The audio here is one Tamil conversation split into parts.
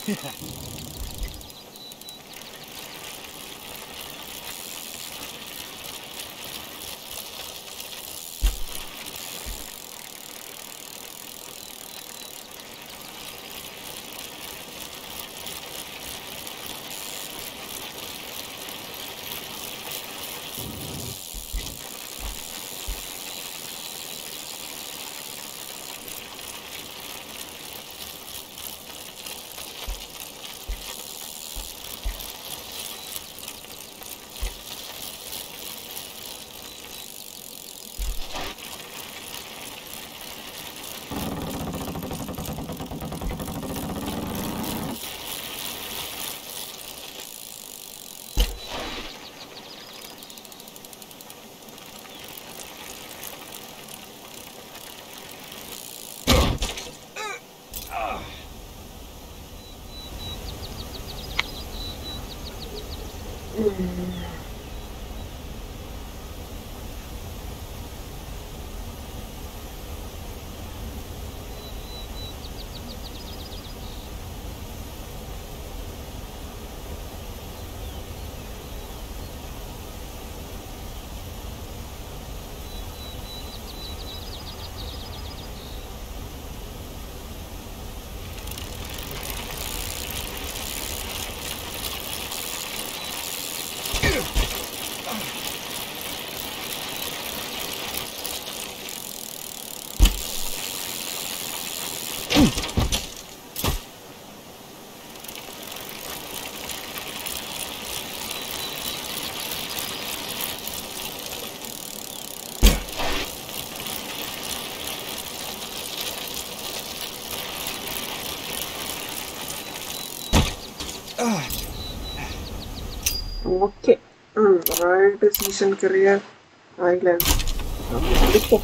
ஓகே ம் வேர்ல்டு சீசன் கரியர் ஐலாண்ட் நம்ம முடிப்போம்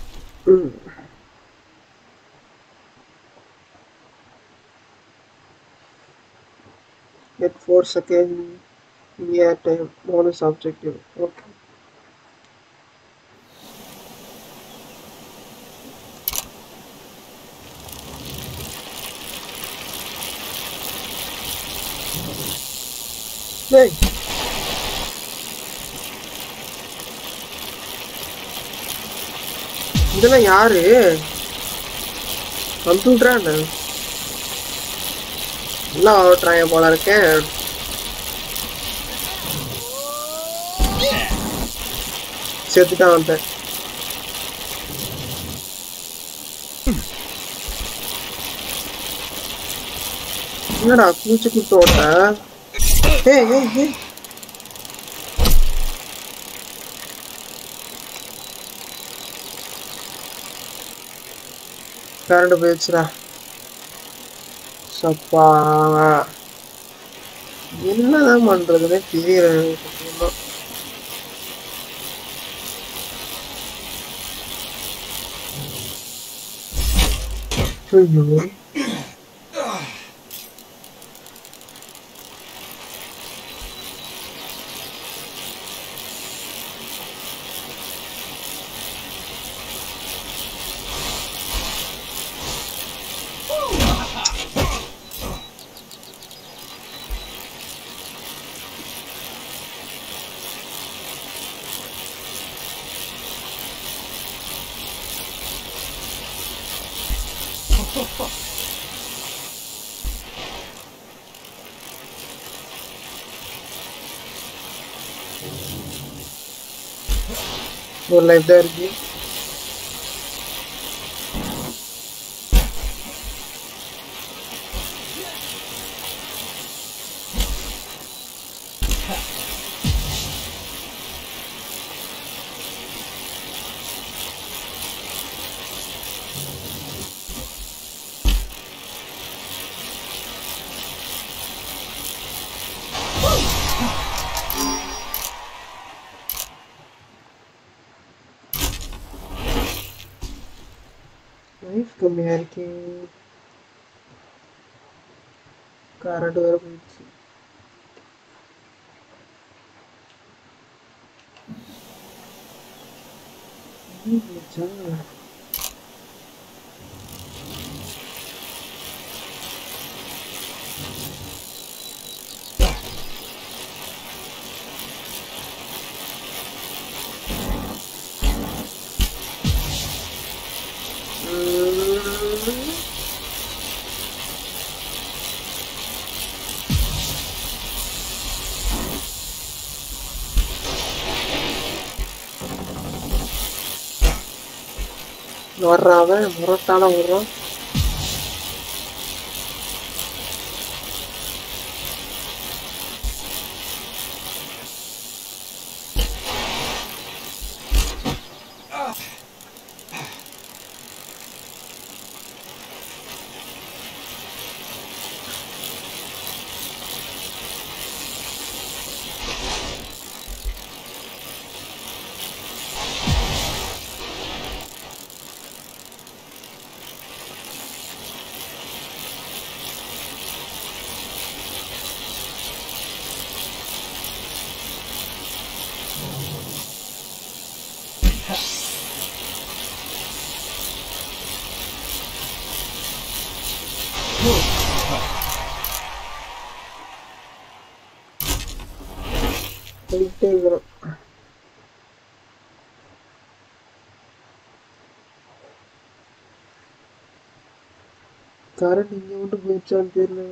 ம் Get 4 second year time bonus objective. Okay. Hey. இதெல்லாம் யாரு கம்ப்யூட்டரா நல்லா ஓட்டுறாங்க போல இருக்கேன் செத்துட்டான் வந்துட்டேன் என்னடா கூச்சு குத்து ஓட்ட ஏய் ஏய் ஏய் கரண்ட் போயிடுச்சுடா சப்பா என்னதான் பண்றதுன்னே தெரியல எனக்கு சத்தியமா. ஐயோ ஒரு லைஃப் தான் இருக்கு லைஃப் கம்மியா இருக்கே கரண்ட் வேற போயிடுச்சு ம், போச்சா? வர்றான் அவன் முரட்டால வர்றான் போயிட்டே இருக்கிறான் கரண்ட் இங்க மட்டும் போயிடுச்சான்னு தெரியல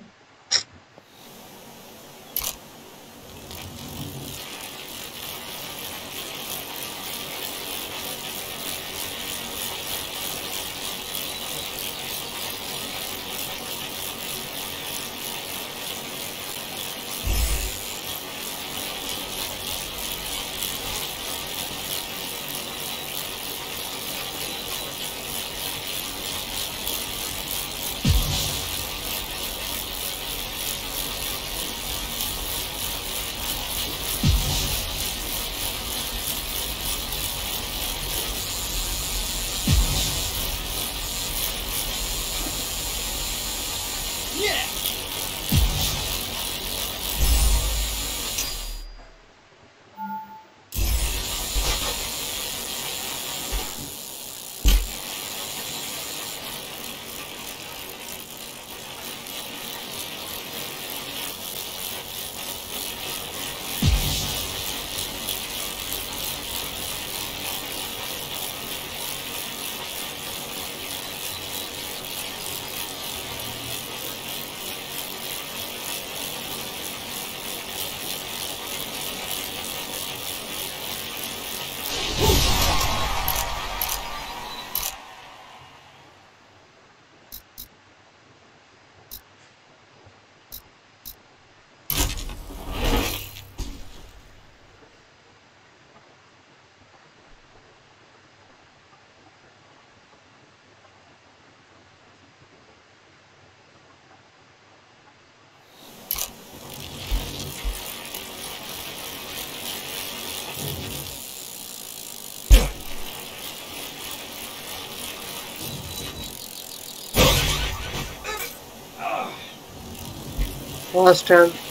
ஸ்டாண்ட்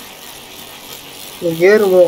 ஏறுமோ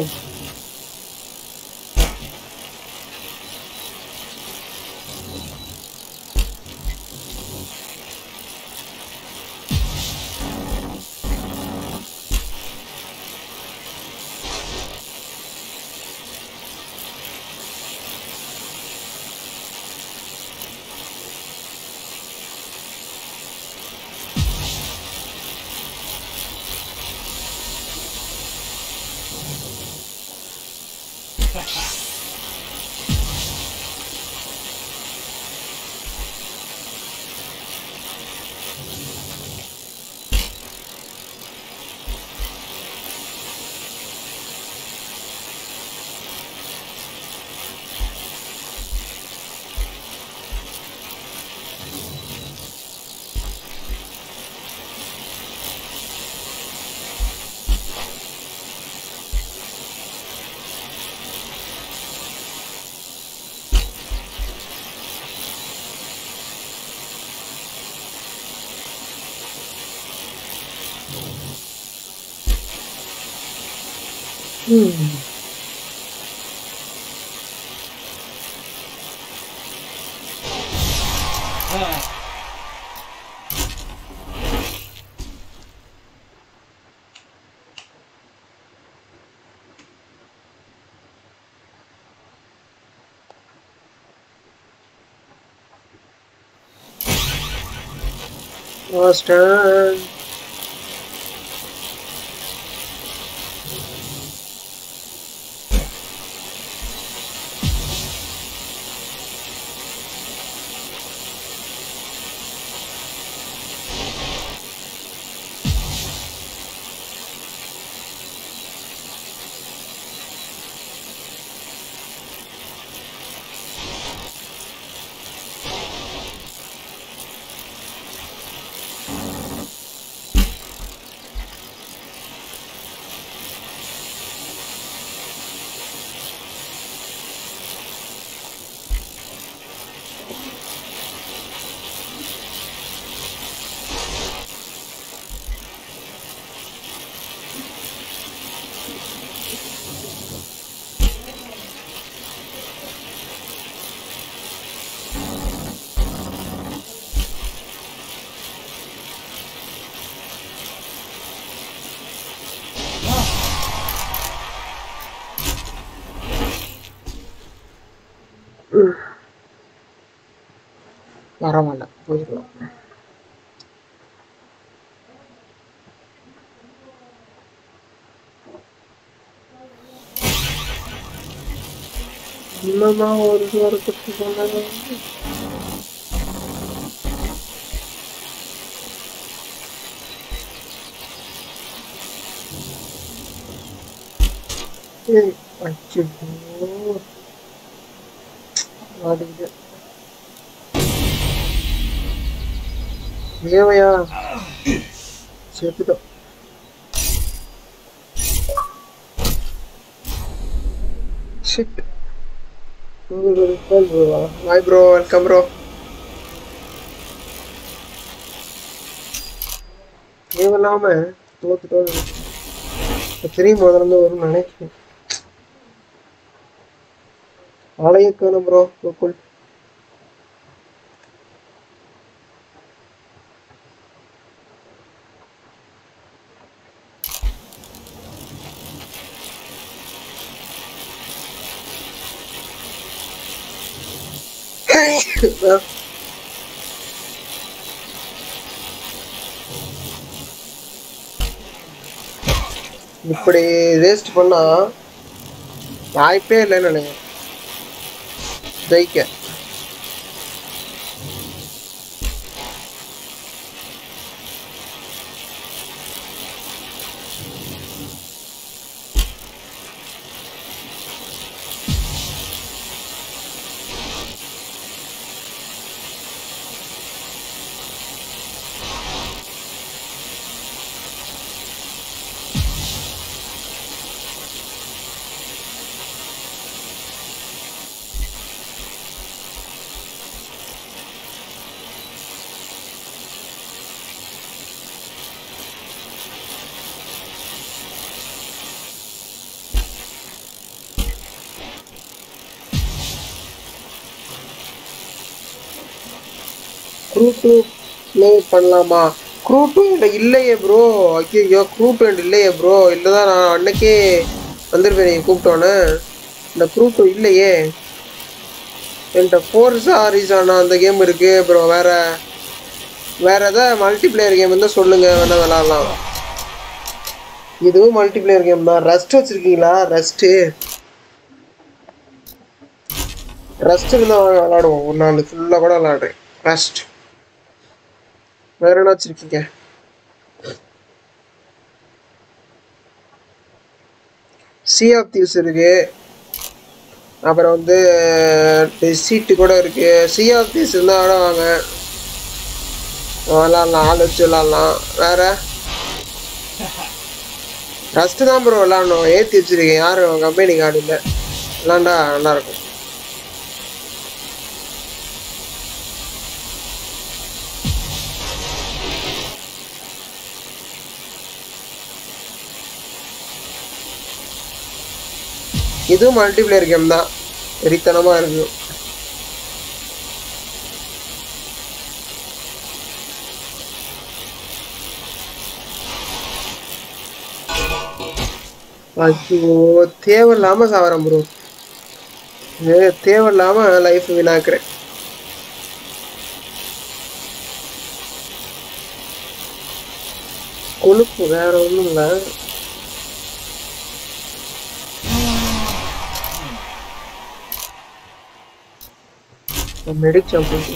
ம் ஸ்டாண்ட் பரவாயில்ல போயிடலாம் இன்னமா ஒரு வாரத்துக்கு சொன்னாங்க ஏய், அச்சோ மாட்டிக்கிட்டேன் தேவையா செத்துட்டோம் shit hi bro welcome bro தேவையில்லாம தோத்துட்டோம் திரும்பி முதல்ல இருந்து வரும்னு நினைக்கிறேன் ஆளையே காணும் ப்ரோ கோகுல் இப்படி வேஸ்ட் பண்ணா வாய்ப்பே இல்லைன்னு நினைக்கிறேன் ஜெயிக்க க்ரூ டூ ப்ளே பண்ணலாமா க்ரூ டூ இல்லையே ப்ரோ ஐயோ க்ரூ டூ இல்லையே ப்ரோ இல்லை தான் நான் அன்னைக்கே வந்திருப்பேன் நீங்கள் கூப்பிட்டோன்னே இந்த க்ரூ டூ இல்லையே என்கிட்ட ஃபோர்ஸா ரீசானா அந்த கேம் இருக்கு அப்புறம் வேற வேற ஏதாவது மல்டிப்ளேயர் கேம் இருந்தால் சொல்லுங்க வேணா விளாட்லாம் இதுவும் மல்டிப்ளேயர் கேம் தான் ரஸ்ட் வச்சிருக்கீங்களா ரஸ்ட்டு ரஸ்ட் இருந்தால் விளாடுவோம் ஒரு நாள் ஃபுல்லாக கூட விளாடுறேன் ரஸ்ட் வேற என்ன வச்சிருக்கீங்க சி ஆஃப் தீவ்ஸ் இருக்கு அப்புறம் வந்து சீட்டு கூட இருக்கு சி ஆஃப் தீவ்ஸ் இருந்தால் விட வாங்க விளாட்லாம் ஆள் வச்சு விளாட்லாம் வேற ரஸ்ட்டு தான் ப்ரோ விளாடணும் ஏற்றி வச்சிருக்கேன் யாரும் கம்பெனி கார்டு இல்லை விளாண்டா நல்லாயிருக்கும் இதுவும் மல்டிப்ளேயர் கேம் தான் வெறித்தனமா இருக்கு ஐயோ தேவையில்லாம சாவரம் ப்ரோ தேவையில்லாம லைஃப் வீணாக்குறேன் கொழுப்பு வேற ஒண்ணும் இல்லை மெடிக் சாம்பியன்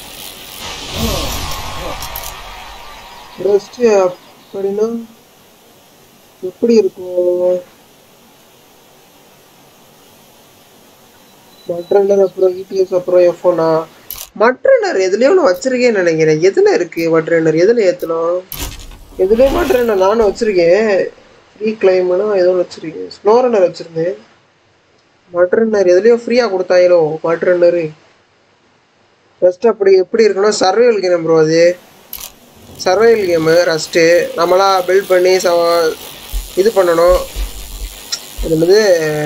ரெஸ்ட் அப்படின்னா எப்படி இருக்கும் மட்ரனர் அப்புறம் இடிஎஸ் அப்புறம் எஃப்ஓனா மட்ரனர் எதுலயோ ஒன்று வச்சிருக்கேன்னு நினைக்கிறேன் எதுல இருக்கு மட்ரனர் எதுல ஏத்தணும் எதுலயே மட்ரனர் நானும் வச்சிருக்கேன் ஃப்ரீ கிளைம்னா ஏதோ ஒன்று வச்சிருக்கேன் ஸ்னோரனர் வச்சிருந்தேன் மட்ரனர் எதுலயோ ஃப்ரீயா கொடுத்தாங்களோ மட்ரனரு ஃபர்ஸ்ட் அப்படி எப்படி இருக்குன்னா சர்வைவல் கேம் ப்ரோ அது சர்வைவல் கேமு ரஸ்ட்டு நம்மளா பில்ட் பண்ணி ச இது பண்ணணும் அது வந்து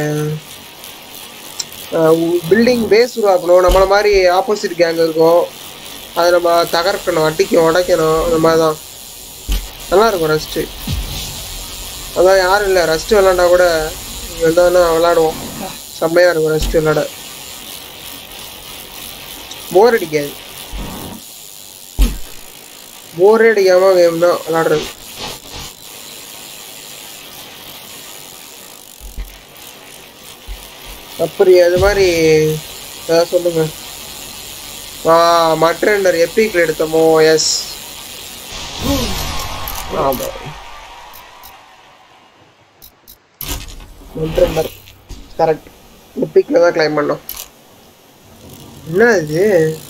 பில்டிங் பேஸ் உருவாக்கணும் நம்மளை மாதிரி ஆப்போசிட் கேங் இருக்கும் அதை நம்ம தகர்க்கணும் அடிக்கணும் உடைக்கணும் அந்த மாதிரி தான் நல்லா இருக்கும் ரஸ்ட்டு அதான் யாரும் இல்லை ரஸ்ட்டு விளாண்டா கூட வந்தாங்கன்னா விளாடுவோம் செம்மையாக இருக்கும் ரஸ்ட்டு விளாட போர் அடிக்காது போரே அடிக்காம கேம் தான் விளாடுறது அப்படி அது மாதிரி ஏதாவது சொல்லுங்க ஆ மட்ரண்டர் எப்பிக்ல எடுத்தோமோ எஸ் ஆமா மட்ரண்டர் கரெக்ட் எப்பிக்ல தான் கிளைம் பண்ணோம் என்ன இது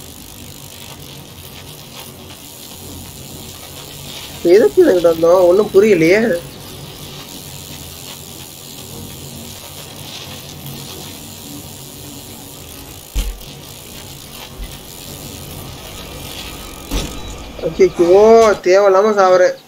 எதுக்கு இதுக்கிட்ட வந்தோம் ஒன்றும் புரியலையே ஐயோ தேவையில்லாம சாவறேன்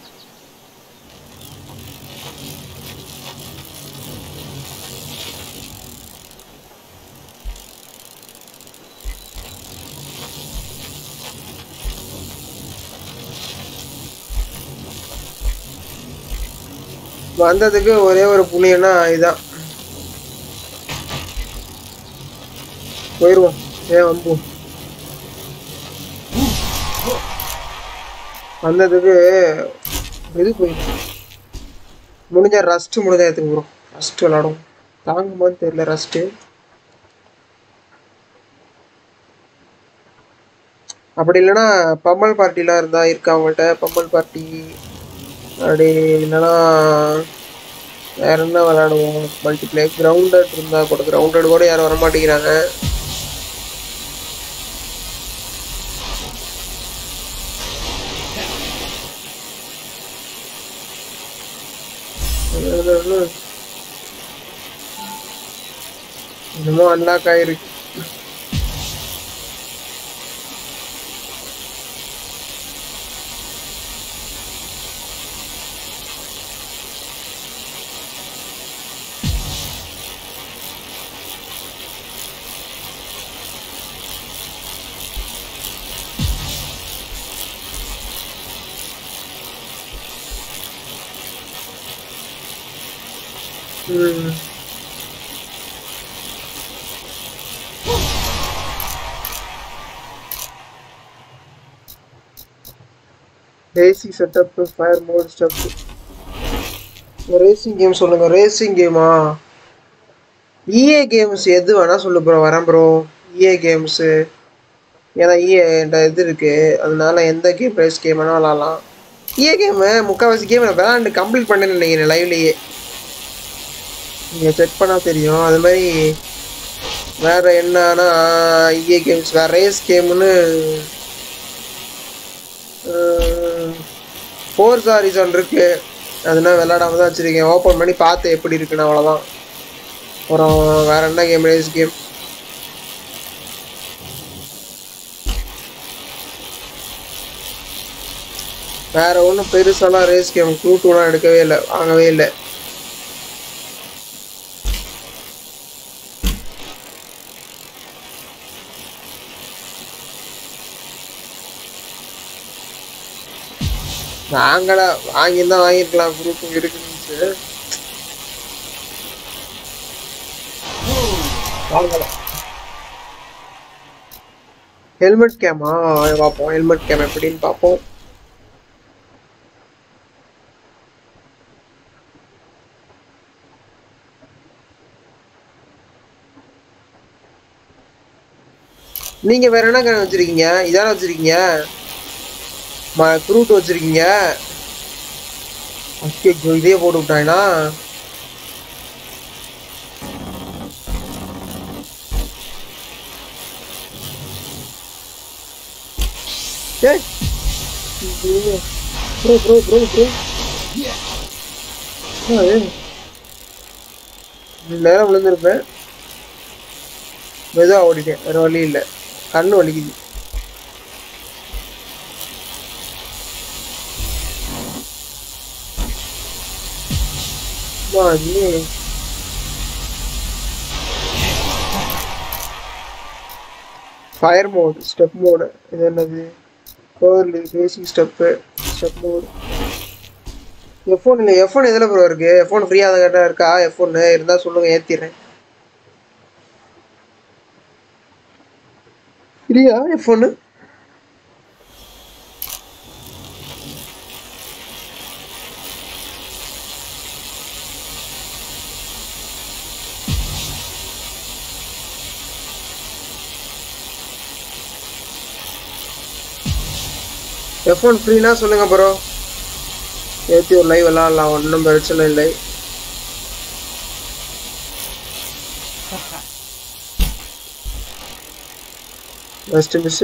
வந்ததுக்கு ஒரே ஒரு புண்ணியம்னா இதுதான் போயிடுவோம் ஏன் வம்பும் வந்ததுக்கு இது போயிடும் முடிஞ்ச ரஸ்ட் முடிஞ்ச எடுத்துக்கு போகிறோம் ரஸ்ட் விளாடும் தாங்குமான்னு தெரியல ரஸ்ட்டு அப்படி இல்லைன்னா பம்மல் பார்ட்டிலாம் இருந்தா இருக்கா அவங்கள்ட்ட பம்மல் பார்ட்டி அப்படி இல்லைன்னா வேற என்ன விளாடுவோம் மல்டிப்ளே கிரவுண்டட் இருந்தா கூட கிரவுண்டட் கூட யாரும் வர மாட்டேங்கிறாங்க என்னமோ அன்லாக் ஆயிருக்கு ம் racing setup fire mode step racing game சொல்லுங்க ரேசிங் கேமா இஏ கேம்ஸ் எது வேணா சொல்லு ப்ரோ வரேன் ப்ரோ இஏ கேம்ஸு ஏன்னா இஏ இது இருக்கு அதனால எந்த கேம் ரேஸ் கேம் வேணா விளாட்லாம் இஏ கேமு முக்கால்வாசி கேம் நான் விளாண்டு கம்ப்ளீட் பண்ணேன்னு நினைக்கிறேன் லைவ்லேயே நீங்கள் செக் பண்ணால் தெரியும் அது மாதிரி வேற என்னன்னா இஏ கேம்ஸ் வேற ரேஸ் கேம்னு ஃபோர் சாரிசன் இருக்கு அதனால விளாடாம தான் வச்சிருக்கேன் ஓப்பன் பண்ணி பார்த்து எப்படி இருக்குன்னு அவ்வளோதான் அப்புறம் வேற என்ன கேம் ரேஸ் கேம் வேற ஒன்றும் பெருசாலாம் ரேஸ் கேம் க்ளூ டூலாம் எடுக்கவே இல்லை வாங்கவே இல்லை வாங்கடா வாங்கியிருந்தா வாங்கியிருக்கலாம் குரூப் இருக்குன்னு வாங்கல ஹெல்மெட் கேமா பார்ப்போம் ஹெல்மெட் கேம் எப்படின்னு பார்ப்போம் நீங்க வேற என்ன கன் வச்சிருக்கீங்க இதான வச்சிருக்கீங்க க்ரூட் வச்சிருக்கீங்க அச்சோ இதே போட்டு விட்டானா ஏய் ப்ரோ ப்ரோ ப்ரோ ப்ரோ நேரம் விழுந்திருப்பேன் மெதுவாக ஓடிட்டேன் வேறு வழி இல்லை கண்ணு வலிக்குது அம்மா, இது ஃபயர் மோட் ஸ்டெப் மோடு இது என்னது கோர்லி basic step step mode F1 இல்லை எஃப்ஒன் எதில் ப்ரோ இருக்கு எஃப்ஒன் ஃப்ரீயாக தான் கேட்டால் இருக்கா எஃப்ஒன்னு இருந்தால் சொல்லுங்கள் ஏற்றிடுறேன் ஃப்ரீயா எஃப்ஒன்னு எஃப்ஒன் ஃப்ரீனா சொல்லுங்க ப்ரோ ஏற்றி ஒரு லைவ் விளாட்லாம் ஒன்றும் பிரச்சனை இல்லை ஃபஸ்ட்டு மிஸ்ஸு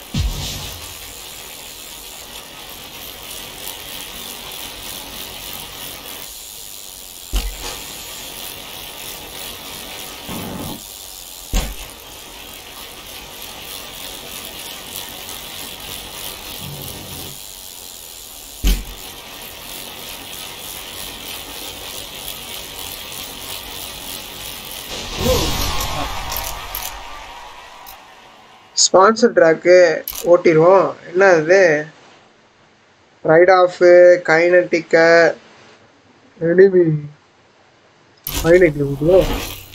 ஸ்பான்சர் ட்ராக்கு ஓட்டிடுவோம் என்ன இது ரைட் ஆஃபு கைனட்டிக்க எனிமி கைனட்டி ஓட்டுவோம்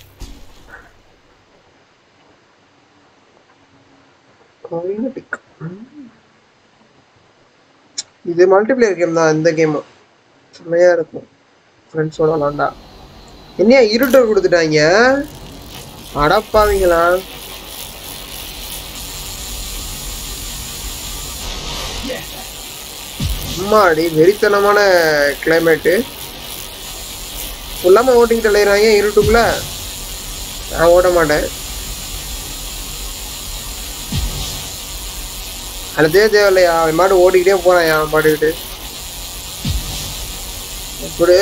கைனட்டிக் இது மல்டிப்ளேயர் கேம் தான் இந்த கேமும் செம்மையாக இருக்கும் ஃப்ரெண்ட்ஸோட விளாண்டா என்னையா இருட்டர் கொடுத்துட்டாங்க அடப்பாவீங்களா அம்மாடி வெறித்தனமான கிளைமேட்டு ஃபுல்லாமல் ஓட்டிங் தலையிறாங்க இருட்டுக்குள்ள நான் ஓட மாட்டேன் அழுதே தேவையில்லையா அவன் மாட்டு ஓடிக்கிட்டே போறான் அவன் பாட்டுக்கிட்டு அப்படி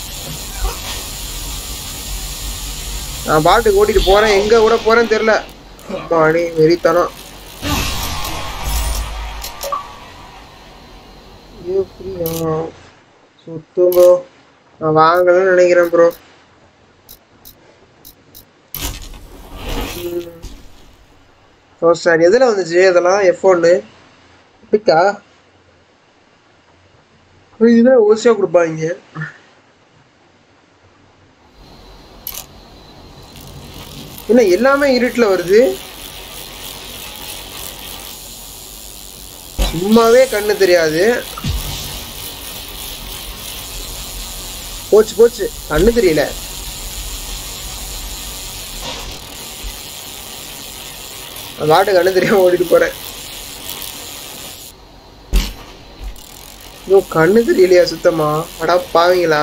நான் பாட்டுக்கு ஓட்டிட்டு போறேன் எங்க கூட போறேன்னு தெரியல அம்மாடி வெறித்தனம் ஐயோ புரியா சுத்தம் ப்ரோ நான் வாங்கலன்னு நினைக்கிறேன் ப்ரோ ஓ சார் எதில் வந்துச்சு இதெல்லாம் எஃப் ஒன்று பிக்கா இதுதான் ஓசியாக கொடுப்பாங்க என்ன எல்லாமே இருட்டில் வருது சும்மாவே கண்ணு தெரியாது போச்சு போச்சு கண்ணு தெரியல நான் பாட்டு கண்ணு தெரியாம ஓடிட்டு போறேன் ஐயோ கண்ணு தெரியலையா சுத்தமா அடா பாவீங்களா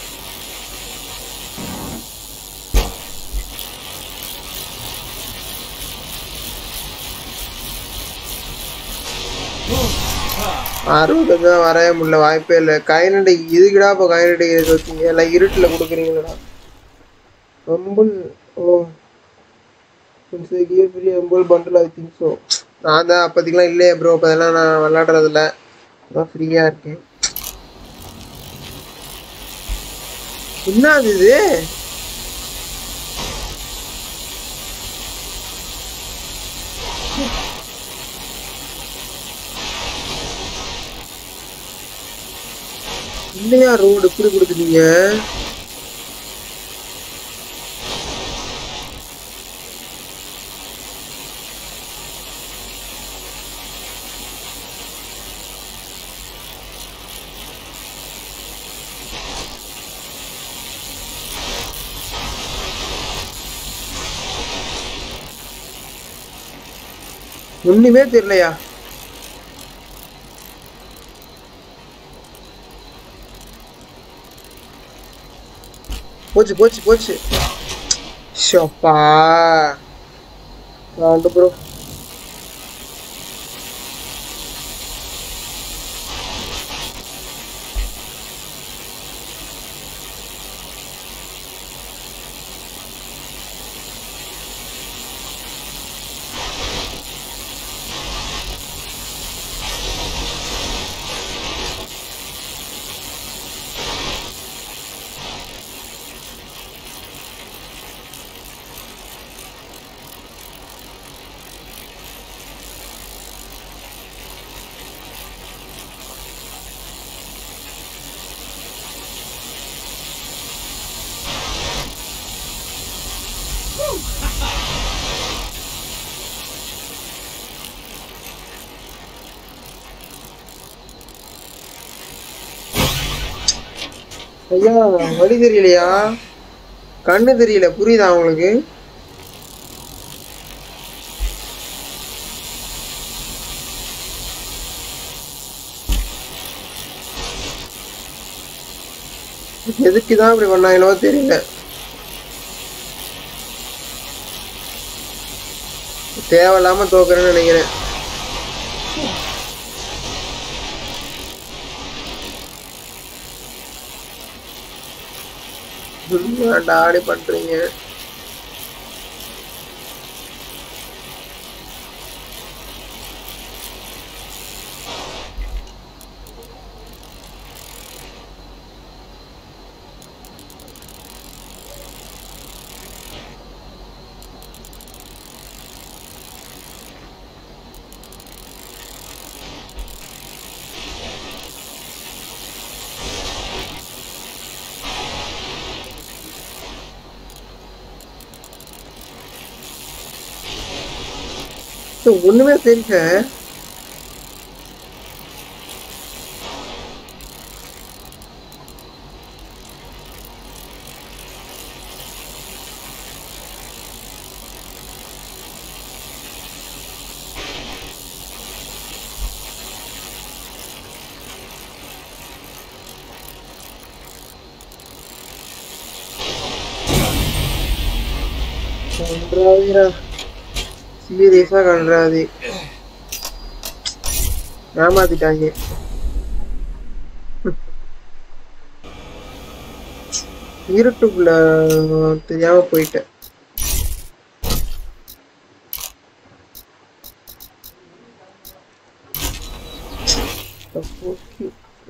அறுபது தான் வரைய முடியல வாய்ப்பே இல்லை கைநடை இதுக்குடா இப்போ கைநடை இருக்க வச்சீங்க எல்லாம் இருட்டில் கொடுக்குறீங்களா அம்புல் ஓ கியர் ஃப்ரீ அம்புல் பண்டில் ஐ திங்க் ஸோ நான் தான் அப்போதைக்கெலாம் இல்லையே ப்ரோ இப்போ அதெல்லாம் நான் விளாடுறதில்ல அதான் ஃப்ரீயாக இருக்கேன் என்ன அது இது இல்லையா ரோடு இப்படி கொடுத்துட்டீங்க ஒண்ணுமே தெரியலையா போச்சு போச்சு போச்சு ஷோப்பா வாண்டு ப்ரோ ஐயா வழி தெரியலையா கண்ணு தெரியல புரியுதா உங்களுக்கு எதுக்கு தான் இப்படி பண்ணாங்களோ தெரியல தேவையில்லாம தோக்குறேன்னு நினைக்கிறேன் ஏன்டா அப்படி பண்றீங்க இது ஒண்ணுமே தெரியல கன்றாவிடா சீரியஸா கன்றாதி ஏமாத்திட்டாங்க இருட்டுக்குள்ள தெரியாம போயிட்டேன் Okay.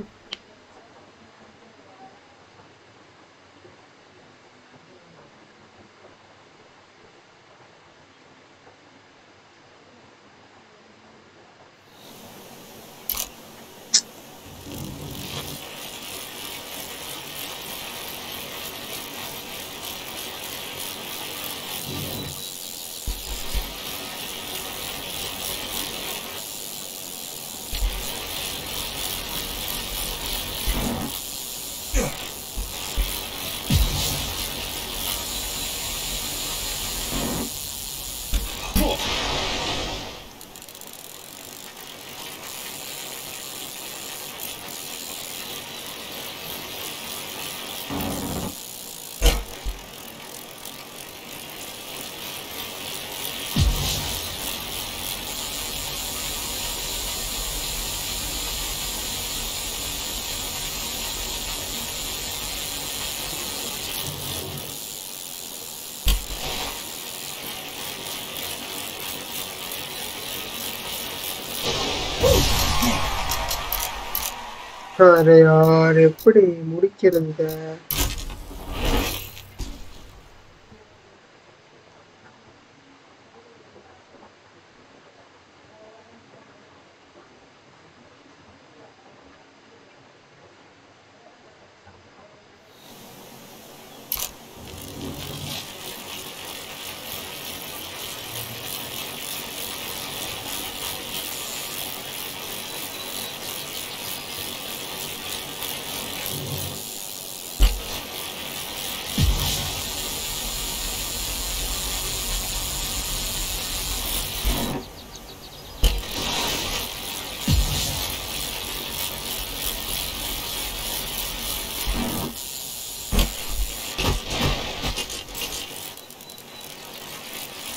அரே யார் எப்படி முடிக்கிறது இத?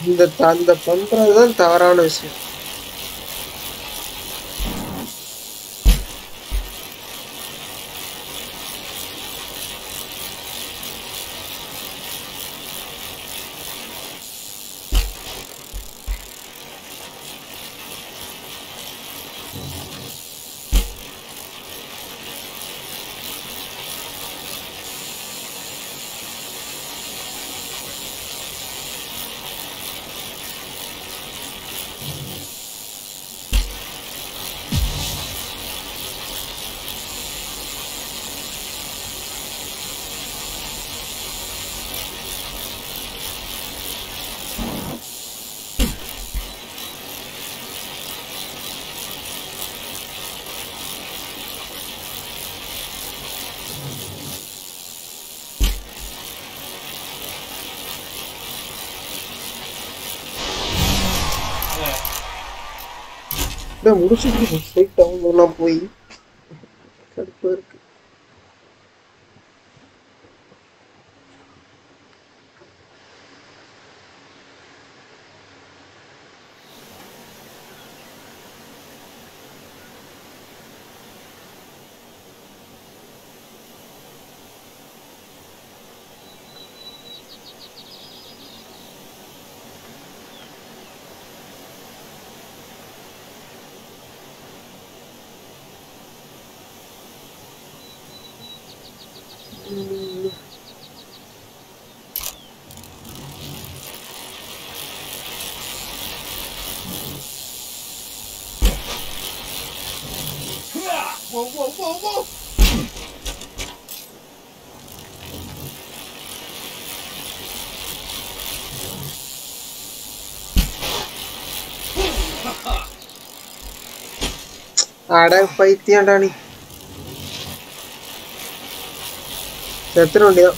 இந்த த- அந்த பண்றதுதான் தவறான விஷயம் அப்படியே முடிச்சுட்டு ஸ்ட்ரைட் டவுன்லாம் போய் கடுப்பு இருக்கு உம், Whoa, whoa, whoa, whoa! அட பைத்தியம்டா நீ செத்துற வேண்டியதான்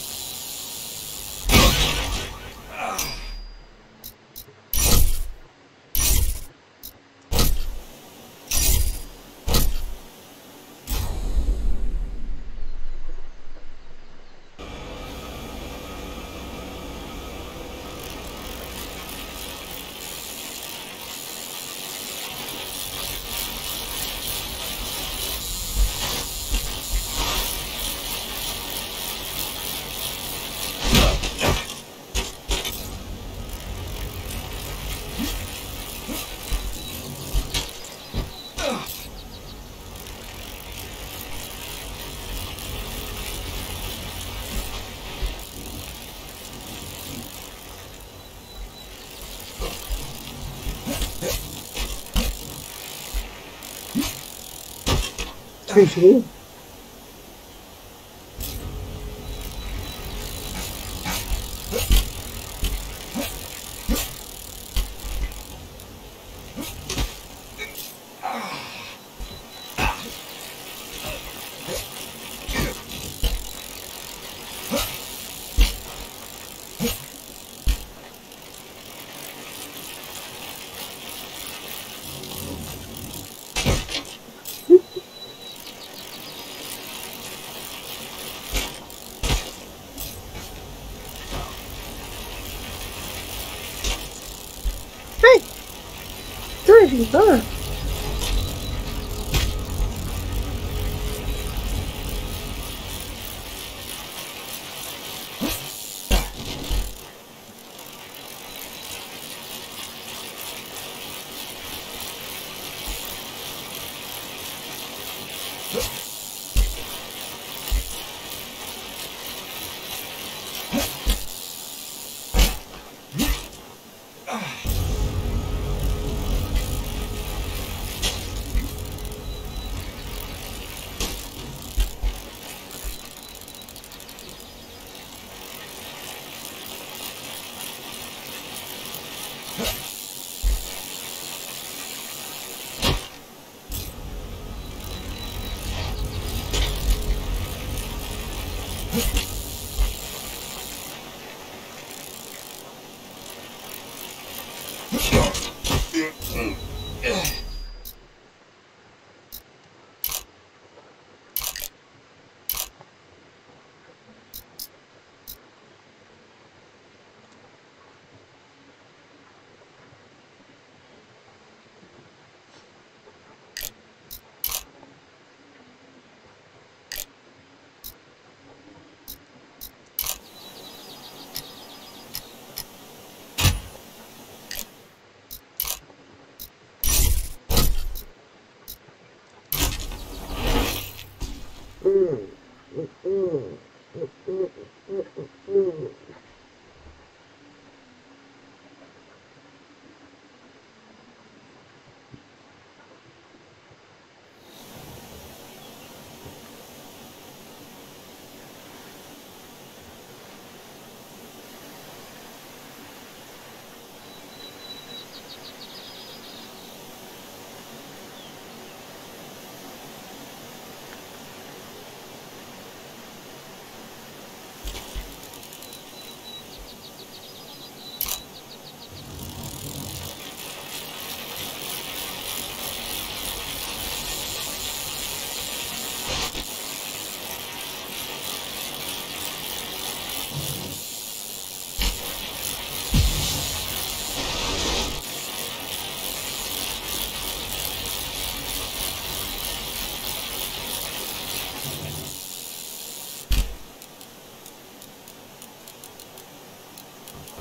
ஐயோ Hey! சரிங்களா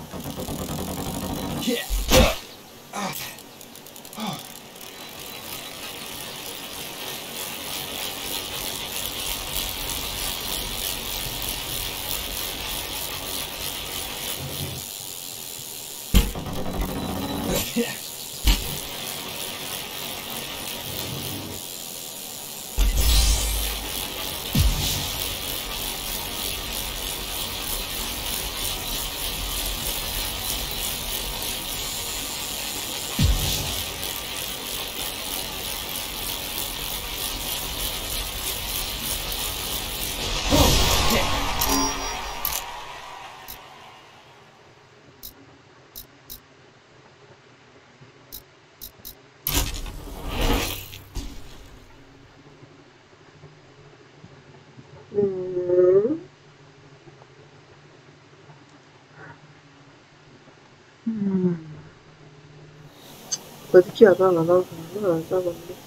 Yeah. Ah. Ah. Yeah. Oh, yeah. ம். ம். இப்போதைக்கு அதான் நல்லா இருக்கணும் அதான் வந்து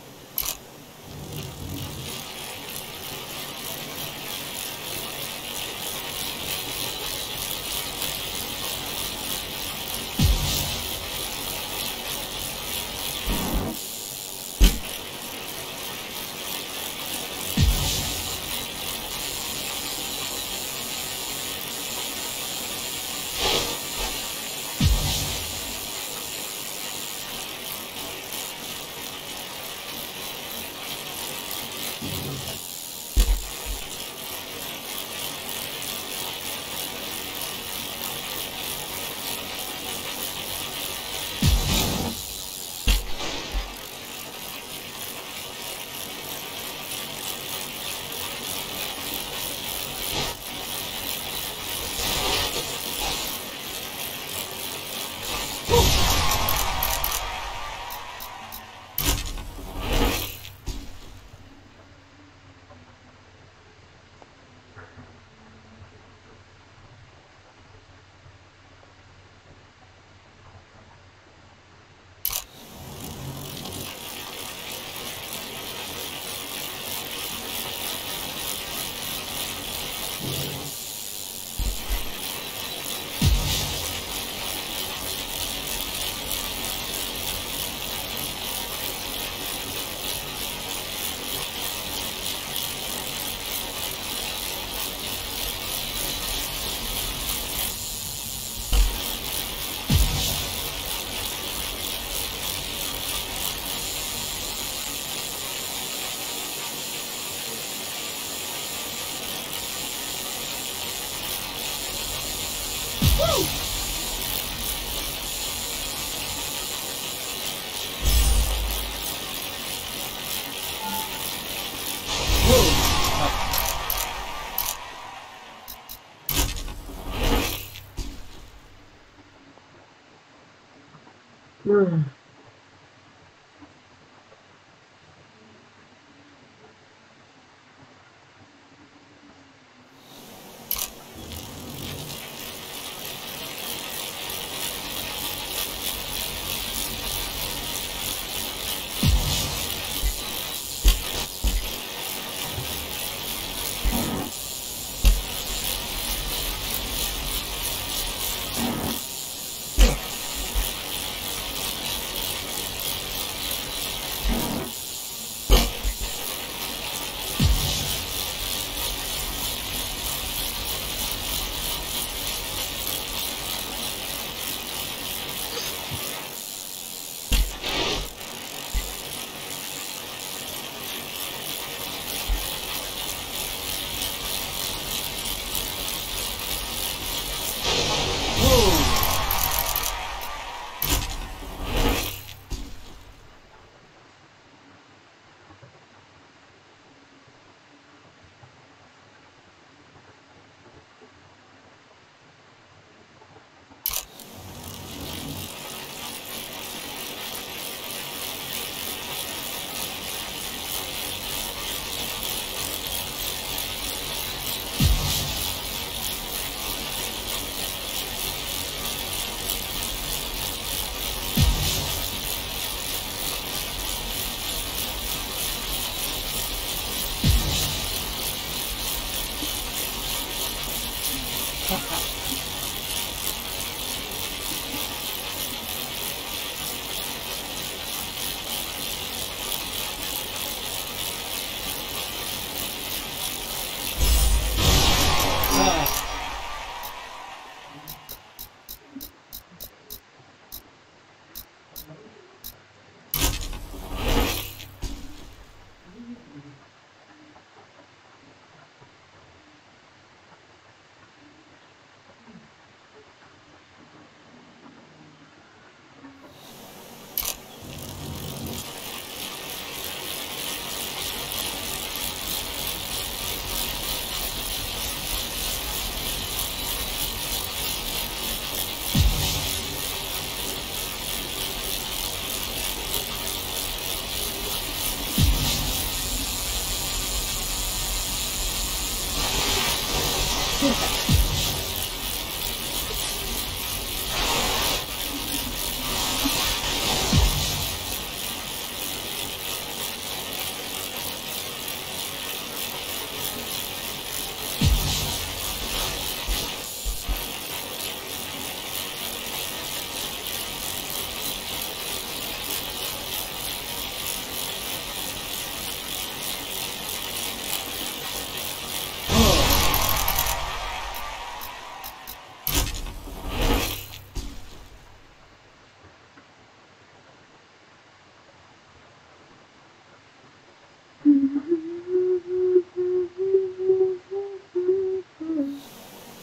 ம்.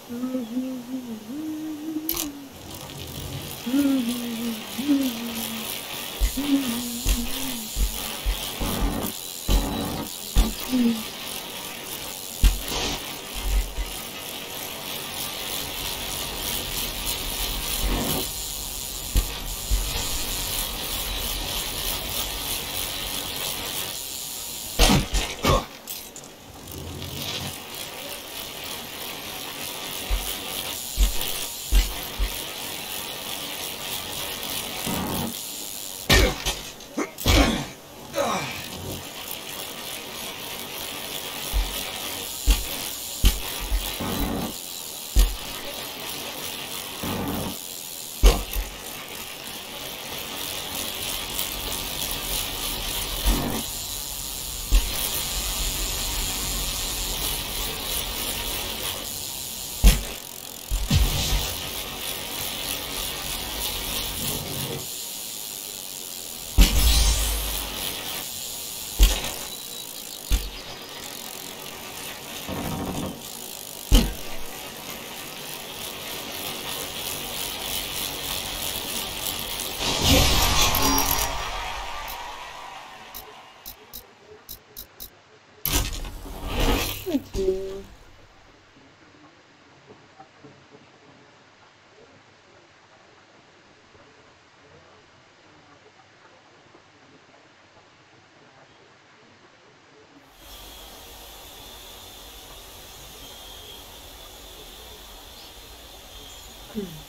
ம்